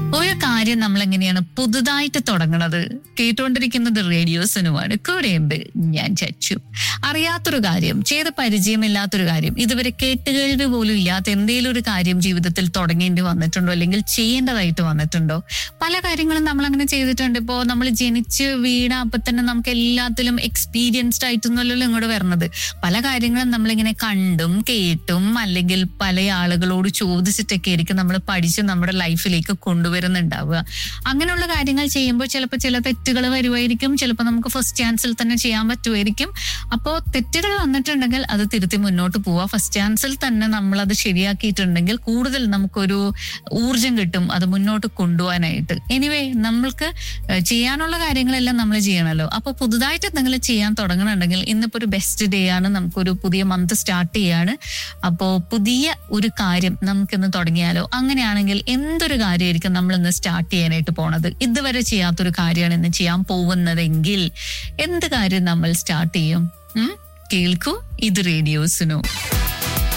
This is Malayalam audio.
ഒരു കാര്യം നമ്മൾ എങ്ങനെയാണ് പുതുതായിട്ട് തുടങ്ങുന്നത് കേട്ടുകൊണ്ടിരിക്കുന്നത് റേഡിയോസിനുമാണ് കൂടെയുണ്ട് ഞാൻ ചച്ചു അറിയാത്തൊരു കാര്യം ചെയ്ത് പരിചയമില്ലാത്തൊരു കാര്യം ഇതുവരെ കേട്ടുകേൾവി പോലും ഇല്ലാത്ത എന്തെങ്കിലും ഒരു കാര്യം ജീവിതത്തിൽ തുടങ്ങേണ്ടി വന്നിട്ടുണ്ടോ അല്ലെങ്കിൽ ചെയ്യേണ്ടതായിട്ട് വന്നിട്ടുണ്ടോ പല കാര്യങ്ങളും നമ്മൾ അങ്ങനെ ചെയ്തിട്ടുണ്ട് ഇപ്പോൾ നമ്മൾ ജനിച്ച് വീണ അപ്പൊ തന്നെ നമുക്ക് എല്ലാത്തിലും എക്സ്പീരിയൻസ്ഡ് ആയിട്ടൊന്നുമല്ലല്ലോ ഇങ്ങോട്ട് വരണത് പല കാര്യങ്ങളും നമ്മളിങ്ങനെ കണ്ടും കേട്ടും അല്ലെങ്കിൽ പല ആളുകളോട് ചോദിച്ചിട്ടൊക്കെ ആയിരിക്കും നമ്മൾ പഠിച്ച് നമ്മുടെ ലൈഫിലേക്ക് കൊണ്ടുവരുന്നുണ്ടാവുക അങ്ങനെയുള്ള കാര്യങ്ങൾ ചെയ്യുമ്പോൾ ചിലപ്പോൾ ചില തെറ്റുകൾ വരുമായിരിക്കും ചിലപ്പോൾ നമുക്ക് ഫസ്റ്റ് ചാൻസിൽ തന്നെ ചെയ്യാൻ പറ്റുമായിരിക്കും അപ്പോൾ തെറ്റുകൾ വന്നിട്ടുണ്ടെങ്കിൽ അത് തിരുത്തി മുന്നോട്ട് പോവുക ഫസ്റ്റ് ചാൻസിൽ തന്നെ നമ്മൾ അത് ശരിയാക്കിയിട്ടുണ്ടെങ്കിൽ കൂടുതൽ നമുക്കൊരു ഊർജം കിട്ടും അത് മുന്നോട്ട് കൊണ്ടുപോകാനായിട്ട് എനിവേ നമ്മൾക്ക് ഏഹ്, ചെയ്യാനുള്ള കാര്യങ്ങളെല്ലാം നമ്മൾ ചെയ്യണമല്ലോ അപ്പോൾ പുതുതായിട്ട് എന്തെങ്കിലും ചെയ്യാൻ തുടങ്ങണമെന്നുണ്ടെങ്കിൽ ഇന്നിപ്പോ ഒരു ബെസ്റ്റ് ഡേ ആണ് നമുക്കൊരു പുതിയ മന്ത് സ്റ്റാർട്ട് ചെയ്യാണ് അപ്പോൾ പുതിയ ഒരു കാര്യം നമുക്കിന്ന് തുടങ്ങിയാലോ അങ്ങനെയാണെങ്കിൽ എന്തൊരു കാര്യമായിരിക്കും നമ്മൾ ഇന്ന് സ്റ്റാർട്ട് ചെയ്യാനായിട്ട് പോണത് ഇതുവരെ ചെയ്യാത്തൊരു കാര്യമാണ് ഇന്ന് ചെയ്യാൻ പോകുന്നതെങ്കിൽ എന്ത് കാര്യം നമ്മൾ സ്റ്റാർട്ട് ചെയ്യും ഉം? കേൾക്കൂ ഇത് റേഡിയോസിനോ